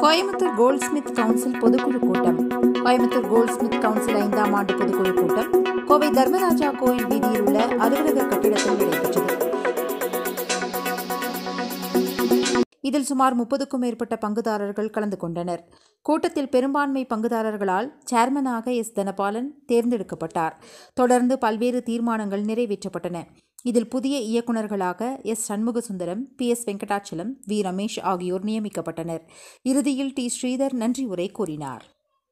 Coimbatore Goldsmith council பொதுக்குழு கூட்டம் Coimbatore Goldsmith council ஐந்தாம் ஆண்டு பொதுக்குழு கூட்டம் கோவை தர்மராஜா கோயில் வீதியில் உள்ள அலுவலக கட்டிடத்தில் நடைபெற்றது இதில் சுமார் முப்பதுக்கும் மேற்பட்ட பங்குதாரர்கள் கலந்து கொண்டனர் கூட்டத்தில் பெரும்பான்மை பங்குதாரர்களால் சேர்மனாக எஸ் தனபாலன் தேர்ந்தெடுக்கப்பட்டார் தொடர்ந்து பல்வேறு தீர்மானங்கள் நிறைவேற்றப்பட்டன இதில் புதிய இயக்குநர்களாக S Shanmugasundaram P S Venkatachalam V Ramesh ஆகியோர் நியமிக்கப்பட்டனர் இறுதியில் டி ஸ்ரீதர் நன்றி உரை கூறினார்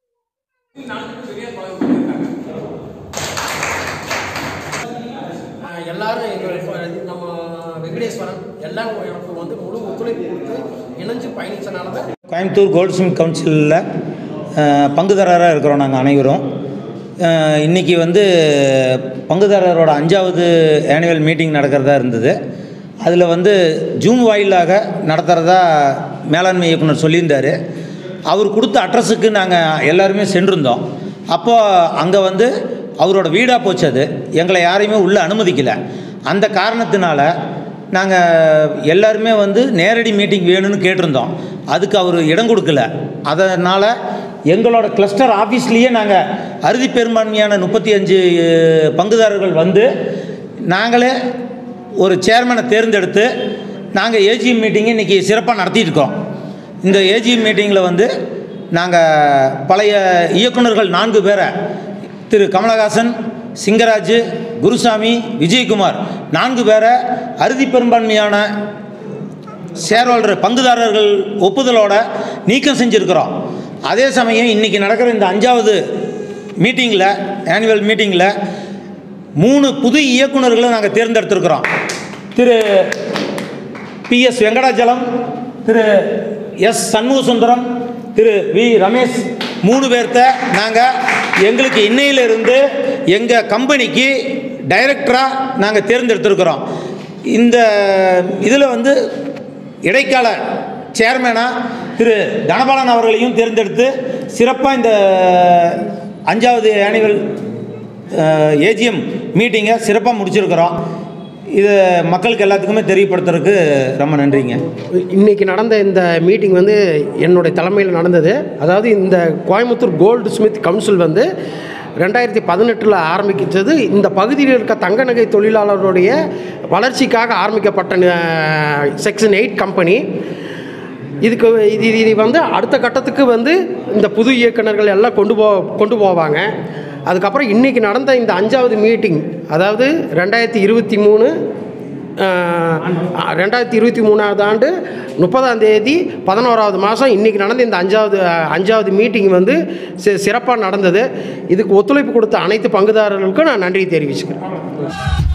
ஆஹ் எல்லாரும் எங்கள் இப்ப நம்ம வெங்கடேஸ்வரன் எல்லாம் எனக்கு வந்து முழு ஒத்துழைப்பு கொடுத்து இணைஞ்சு பயணிச்சனால தான் கோயம்புத்தூர் கோல்ட் ஸ்மித் கவுன்சிலில் பங்குதாரராக இருக்கிறோம் நாங்கள் அனைவரும் அஹ், இன்னைக்கு வந்து பங்குதாரரோட அஞ்சாவது ஆனுவல் மீட்டிங் நடக்கிறதா இருந்தது அதில் வந்து ஜூம் வாயிலாக நடத்துகிறதா மேலாண்மை இயக்குனர் சொல்லியிருந்தார் அவர் கொடுத்த அட்ரஸுக்கு நாங்கள் எல்லாருமே சென்றிருந்தோம் அப்போது அங்கே வந்து அவரோட வீடாக போச்சு அது எங்களை யாரையுமே உள்ளே அனுமதிக்கலை அந்த காரணத்தினால நாங்கள் எல்லாருமே வந்து நேரடி மீட்டிங் வேணும்னு கேட்டிருந்தோம் அதுக்கு அவர் இடம் கொடுக்கல அதனால் எங்களோட கிளஸ்டர் ஆஃபீஸ்லேயே நாங்கள் அறுதி பெரும்பான்மையான முப்பத்தி அஞ்சு பங்குதாரர்கள் வந்து நாங்களே ஒரு சேர்மனை தேர்ந்தெடுத்து நாங்கள் ஏஜிஎம் மீட்டிங்கை இன்றைக்கி சிறப்பாக நடத்திட்டு இருக்கோம் இந்த ஏஜிஎம் மீட்டிங்கில் வந்து நாங்கள் பழைய இயக்குனர்கள் நான்கு பேரை திரு கமலஹாசன் சிங்கராஜ் குருசாமி விஜயகுமார் நான்கு பேரை அறுதி பெரும்பான்மையான ஷேர்ஹோல்டர் பங்குதாரர்கள் ஒப்புதலோட நீக்கம் செஞ்சுருக்கிறோம் அதே சமயம் இன்றைக்கி நடக்கிற இந்த அஞ்சாவது மீட்டிங்கில் ஆனுவல் மீட்டிங்கில் மூணு புது இயக்குனர்களை நாங்கள் தேர்ந்தெடுத்திருக்கிறோம் திரு பி எஸ் வெங்கடாச்சலம் திரு எஸ் சண்முகசுந்தரம் திரு வி ரமேஷ் மூணு பேர்த்த நாங்கள் எங்களுக்கு இன்னையிலிருந்து எங்கள் கம்பெனிக்கு டைரக்டராக நாங்கள் தேர்ந்தெடுத்திருக்கிறோம் இந்த இதில் வந்து இடைக்கால சேர்மேனாக திரு தனபாலன் அவர்களையும் தேர்ந்தெடுத்து சிறப்பாக இந்த அஞ்சாவது ஆனுவல் ஏஜிஎம் மீட்டிங்கை சிறப்பாக முடிச்சிருக்கிறோம் இது மக்களுக்கு எல்லாத்துக்குமே தெரியப்படுத்துறதுக்கு ரொம்ப நன்றிங்க இன்னைக்கு நடந்த இந்த மீட்டிங் வந்து என்னுடைய தலைமையில் நடந்தது அதாவது இந்த கோயம்புத்தூர் கோல்டு ஸ்மித் கவுன்சில் வந்து ரெண்டாயிரத்தி பதினெட்டில் ஆரம்பிக்கிச்சது இந்த பகுதியில் இருக்க தங்க நகை தொழிலாளருடைய வளர்ச்சிக்காக ஆரம்பிக்கப்பட்ட செக்ஷன் எயிட் கம்பெனி இதுக்கு இது இது வந்து அடுத்த கட்டத்துக்கு வந்து இந்த புது இயக்குனர்கள் எல்லாம் கொண்டு போ கொண்டு போவாங்க அதுக்கப்புறம் இன்றைக்கி நடந்த இந்த அஞ்சாவது மீட்டிங் அதாவது ரெண்டாயிரத்தி இருபத்தி மூணு ரெண்டாயிரத்தி இருபத்தி மூணாவது ஆண்டு முப்பதாம் தேதி பதினோராவது மாதம் இன்றைக்கி நடந்த இந்த அஞ்சாவது அஞ்சாவது மீட்டிங் வந்து சி சிறப்பாக நடந்தது இதுக்கு ஒத்துழைப்பு கொடுத்த அனைத்து பங்குதாரர்களுக்கும் நான் நன்றி தெரிவிச்சுக்கிறேன்